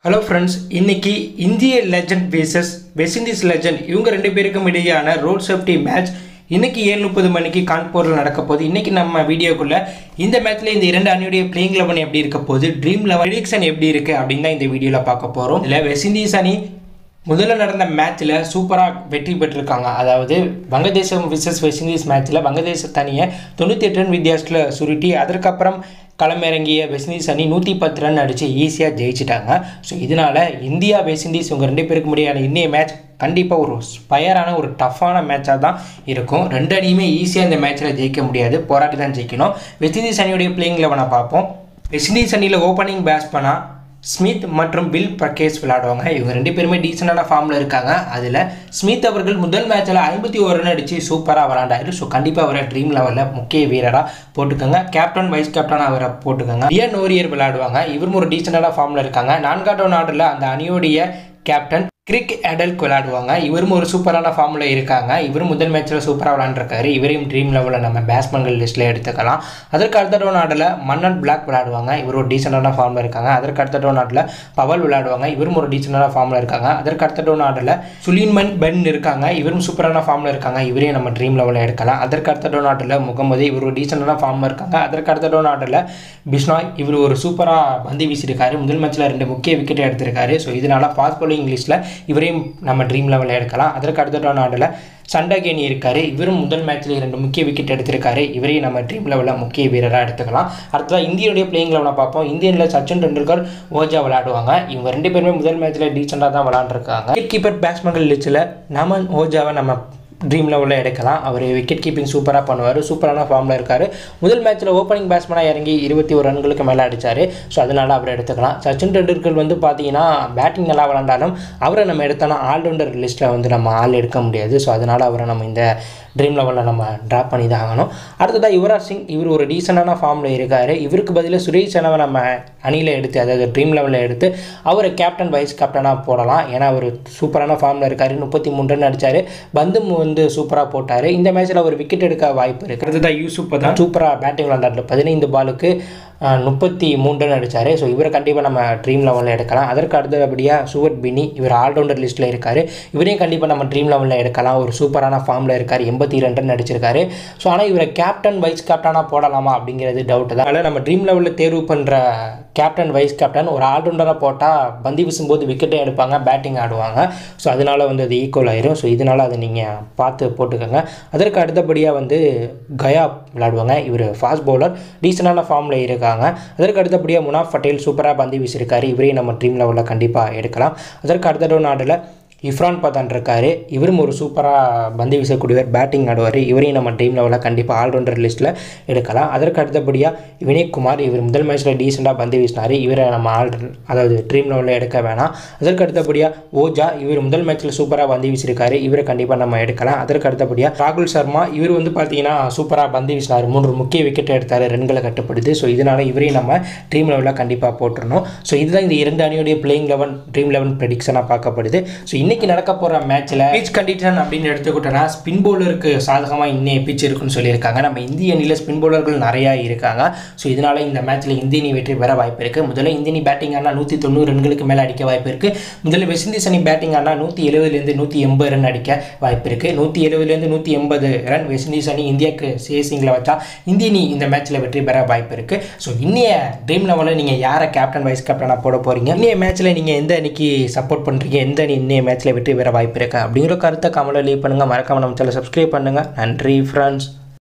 hello friends இன்னைக்கு இந்திய legend versus West Indies legend இவங்க ரெண்டு பேருக்கும் இடையேயான ரோட் சேஃப்டி மேட்ச் இன்னைக்கு ஏழு முப்பது மணிக்கு கான்பூரில் நடக்க போகுது இன்னைக்கு நம்ம வீடியோக்குள்ள இந்த மேட்ச்ல இந்த இரண்டு அணியுடைய பிளேயிங் லெவன் எப்படி இருக்க போகுது ட்ரீம் லெவன் ப்ரிடிக்ஷன் எப்படி இருக்கு அப்படின்னு தான் இந்த வீடியோவில் பார்க்க போகிறோம் இதில் வெஸ்ட் இண்டீஸ் அணி முதல்ல நடந்த மேட்ச்சில் சூப்பராக வெற்றி பெற்றிருக்காங்க அதாவது வங்கதேசம் விசஸ் வெஸ்ட் இண்டீஸ் மேட்ச்சில் வங்கதேச அணியை தொண்ணூற்றி எட்டு ரன் வித்தியாசத்தில் சுருட்டி அதற்கப்புறம் களமிறங்கிய வெஸ்ட் இண்டீஸ் அணி நூற்றி பத்து ரன் அடித்து ஈஸியாக ஜெயிச்சிட்டாங்க ஸோ இதனால் இந்தியா வெஸ்ட் இண்டீஸ் இவங்க ரெண்டு பேருக்கு முடியான இன்னைய மேட்ச் கண்டிப்பாக ஒரு ஸ்பயரான ஒரு டஃப்பான மேட்சாக தான் இருக்கும் ரெண்டு அணியுமே ஈஸியாக இந்த மேட்ச்சில் ஜெயிக்க முடியாது போராடி தான் ஜெயிக்கணும் வெஸ்ட் இண்டீஸ் அணியுடைய பிளேயிங் லெவனை பார்ப்போம் வெஸ்ட் இண்டீஸ் அணியில் ஓப்பனிங் பேட்ஸ்மேனாக ஸ்மித் மற்றும் பில் பிரகேஷ் விளையாடுவாங்க இவங்க ரெண்டு பேருமே டீசெண்டான ஃபார்மில் இருக்காங்க அதில் ஸ்மித் அவர்கள் முதல் மேட்ச்சில் ஐம்பத்தி ஒரு ரன் அடித்து சூப்பராக விளாண்டாரு ஸோ கண்டிப்பாக அவரை ட்ரீம் லெவலில் முக்கிய வீரராக போட்டுக்கோங்க கேப்டன் வைஸ் கேப்டன் அவரை போட்டுக்கோங்க இயன் ஓரியர் விளையாடுவாங்க இவரும் ஒரு டீசெண்டான ஃபார்மில் இருக்காங்க நான்காவது ஆர்டரில் அந்த அணியோடைய கேப்டன் கிரிக் எடல்க் விளையாடுவாங்க இவரும் ஒரு சூப்பரான ஃபார்மில் இருக்காங்க இவரும் முதல் மேட்ச்சில் சூப்பராக விளாண்டுருக்காரு இவரையும் ட்ரீம் லெவலில் நம்ம பேட்ஸ்மேன்கள் லிஸ்ட்டில் எடுத்துக்கலாம் அதற்கு அடுத்த டவுன் ஆர்டரில் மன்னன் பிளாக் விளையாடுவாங்க இவர் ஒரு டீசெண்டான ஃபார்மில் இருக்காங்க அதற்கு அடுத்த டவுன் ஆர்டரில் பவல் விளையாடுவாங்க இவரும் ஒரு டீசெண்டான ஃபார்மில் இருக்காங்க அதற்கு அடுத்த டவுன் ஆர்டரில் சுலின்மன் பென் இருக்காங்க இவரும் சூப்பரான ஃபார்மில் இருக்காங்க இவரையும் நம்ம ட்ரீம் லெவலில் எடுக்கலாம் அதற்கு அடுத்த டவுன் ஆர்டரில் முகமது இவர் ஒரு டீசெண்டான ஃபார்மில் இருக்காங்க அதற்கு அடுத்த டவுன் ஆர்டரில் பிஷ்னாய் இவர் ஒரு சூப்பராக பந்து வீசியிருக்காரு முதல் மேட்ச்சில் ரெண்டு முக்கிய விக்கெட்டை எடுத்திருக்காரு ஸோ இதனால் ஃபாஸ்ட் bowling லிஸ்ட்டில் இவரையும் நம்ம ட்ரீம் லெவலில் எடுக்கலாம் அதற்கு அடுத்த டவுன் ஆர்டரில் சண்டகேனி இருக்காரு இவரும் முதல் மேட்ச்சில் இரண்டு முக்கிய விக்கெட் எடுத்திருக்காரு இவரையும் நம்ம ட்ரீம் லெவலில் முக்கிய வீரராக எடுத்துக்கலாம் அடுத்ததாக இந்தியனுடைய பிளேயிங் லெவலை பார்ப்போம் இந்தியனில் சச்சின் டெண்டுல்கர் ஓஜா விளையாடுவாங்க இவங்க ரெண்டு பேருமே முதல் மேட்ச்சில் டீசெண்டாக தான் விளாண்டுருக்காங்க கீப்பர் பேட்ஸ்மேன்கள் லிஸ்ட்டில் நமன் ஓஜாவை நம்ம ட்ரீம் லெவலில் எடுக்கலாம் அவர் விக்கெட் கீப்பிங் சூப்பராக பண்ணுவார் சூப்பரான ஃபார்மில் இருக்கார் முதல் மேட்ச்சில் ஓப்பனிங் பேட்ஸ்மேனாக இறங்கி இருபத்தி ஒரு ரன்களுக்கு மேலே அடித்தார் ஸோ அதனால் அவர் எடுத்துக்கலாம் சச்சின் டெண்டுல்கர் வந்து பார்த்தீங்கன்னா பேட்டிங் நல்லா விளாண்டாலும் அவரை நம்ம எடுத்தோன்னா ஆல்ரவுண்டர் லிஸ்ட்டில் வந்து நம்ம ஆள் எடுக்க முடியாது ஸோ அதனால் அவரை நம்ம இந்த ட்ரீம் லெவலில் நம்ம ட்ராப் பண்ணி தான் ஆகணும் அடுத்ததாக யுவராஜ் சிங் இவர் ஒரு டீசெண்டான ஃபார்மில் இருக்கார் இவருக்கு பதிலாக சுரேஷ் ரெனாவை நம்ம அணியில் எடுத்து அதாவது ட்ரீம் லெவலில் எடுத்து அவரை கேப்டன் வைஸ் கேப்டனாக போடலாம் ஏன்னா அவர் சூப்பரான ஃபார்மில் இருக்கார் முப்பத்தி மூணு ரன் அடித்தார் பந்தும் வந்து சூப்பராக போட்டார் இந்த மேட்ச்சில் அவர் விக்கெட் எடுக்க வாய்ப்பு இருக்குது அடுத்ததாக யூசுப் தான் சூப்பராக பேட்டிங் விளாண்டாரு பதினைந்து பாலுக்கு முப்பத்தி மூணு ரன் அடித்தார் ஸோ இவரை கண்டிப்பாக நம்ம ட்ரீம் லெவலில் எடுக்கலாம் அதற்கு அடுத்தபடியாக சுவட் பினி இவர் ஆல்ரவுண்டர் லிஸ்ட்டில் இருக்கார் இவரையும் கண்டிப்பாக நம்ம ட்ரீம் லெவலில் எடுக்கலாம் ஒரு சூப்பரான ஃபார்மில் இருக்கார் எண்பத்தி ரெண்டு ரன் அடிச்சிருக்காரு ஸோ ஆனால் இவரை கேப்டன் வைஸ் கேப்டனாக போடலாமா அப்படிங்கிறது டவுட் தான் அதனால் நம்ம ட்ரீம் லெவலில் தேர்வு பண்ணுற கேப்டன் வைஸ் கேப்டன் ஒரு ஆல்ரவுண்டராக போட்டால் பந்து வீசும்போது விக்கெட்டே எடுப்பாங்க பேட்டிங் ஆடுவாங்க ஸோ அதனால் வந்து அது ஈக்குவல் ஆயிரும் ஸோ இதனால் அதை நீங்கள் பார்த்து போட்டுக்கோங்க அதற்கு அடுத்தபடியாக வந்து கயா விளையாடுவாங்க இவர் ஃபாஸ்ட் பவுலர் டீசெண்டான ஃபார்மில் இருக்காங்க அதற்கு அடுத்தபடியாக முனாஃப் பட்டேல் சூப்பராக பந்து வீசியிருக்காரு இவரையும் நம்ம ட்ரீம் லெவலில் கண்டிப்பாக எடுக்கலாம் அதற்கு அடுத்த டவுன் ஆர்டரில் இஃப்ரான் பதான் இருக்கார் இவரும் ஒரு சூப்பராக பந்து வீசக்கூடியவர் பேட்டிங் ஆடுவார் இவரையும் நம்ம டீம் லெவலில் கண்டிப்பாக ஆல்ரவுண்டர் லிஸ்ட்டில் எடுக்கலாம் அதற்கு அடுத்தபடியாக வினய்குமார் இவர் முதல் மேட்ச்சில் டீசெண்டாக பந்து வீசினார் இவரை நம்ம ஆல் அதாவது ட்ரீம் லெவலில் எடுக்க வேணாம் அதற்கு அடுத்தபடியாக ஓஜா இவர் முதல் மேட்ச்சில் சூப்பராக பந்து வீசியிருக்காரு இவரை கண்டிப்பாக நம்ம எடுக்கலாம் அதற்கு அடுத்தபடியாக ராகுல் சர்மா இவர் வந்து பார்த்தீங்கன்னா சூப்பராக பந்து வீசினார் மூன்று முக்கிய விக்கெட்டை எடுத்தார் ரன்களை கட்டுப்படுது ஸோ இதனால் இவரையும் நம்ம ட்ரீம் லெவலில் கண்டிப்பாக போட்டுருணும் ஸோ இதுதான் இந்த இரண்டு அணியுடைய பிளேயிங் லெவன் ட்ரீம் லெவன் ப்ரெடிக்ஷனாக பார்க்கப்படுது ஸோ இன்னைக்கு நடக்க போகிற மேட்ச்சில் பிச் கண்டிஷன் அப்படின்னு எடுத்துக்கிட்டோன்னா ஸ்பின் பவுலருக்கு சாதகமாக இன்னைய பிச் இருக்குன்னு சொல்லியிருக்காங்க நம்ம இந்திய அணியில் ஸ்பின் பவுலர்கள் நிறையா இருக்காங்க ஸோ இதனால் இந்த மேட்ச்சில் இந்திய அணி வெற்றி பெற வாய்ப்பு இருக்குது முதல்ல இந்திய அணி பேட்டிங் ஆனால் நூற்றி தொண்ணூறு ரன்களுக்கு மேலே அடிக்க வாய்ப்பு இருக்குது முதல்ல வெஸ்ட் இண்டீஸ் அணி பேட்டிங் ஆனால் நூற்றி எழுபதுலேருந்து நூற்றி எண்பது ரன் அடிக்க வாய்ப்பு இருக்குது நூற்றி எழுபதுலேருந்து நூற்றி எண்பது ரன் வெஸ்ட் இண்டீஸ் அணி இந்தியாவுக்கு சேசிங்கில் வச்சா இந்திய அணி இந்த மேட்ச்சில் வெற்றி பெற வாய்ப்பு இருக்குது ஸோ இன்னைய ட்ரீம் லெவலில் நீங்கள் யாரை கேப்டன் வைஸ் கேப்டனாக போட போகிறீங்க இன்னைய மேட்ச்சில் நீங்கள் எந்த அணிக்கு சப்போர்ட் பண்ணுறீங்க எந்த அணி இன்னைய மேட்ச்சில் வெற்றி பெற வாய்ப்பு இருக்குது அப்படிங்கிற கருத்தை கமெண்ட்டில் லீவ் பண்ணுங்கள் மறக்காம நம்ம சேனல் சப்ஸ்கிரைப் பண்ணுங்கள் நன்றி ஃப்ரெண்ட்ஸ்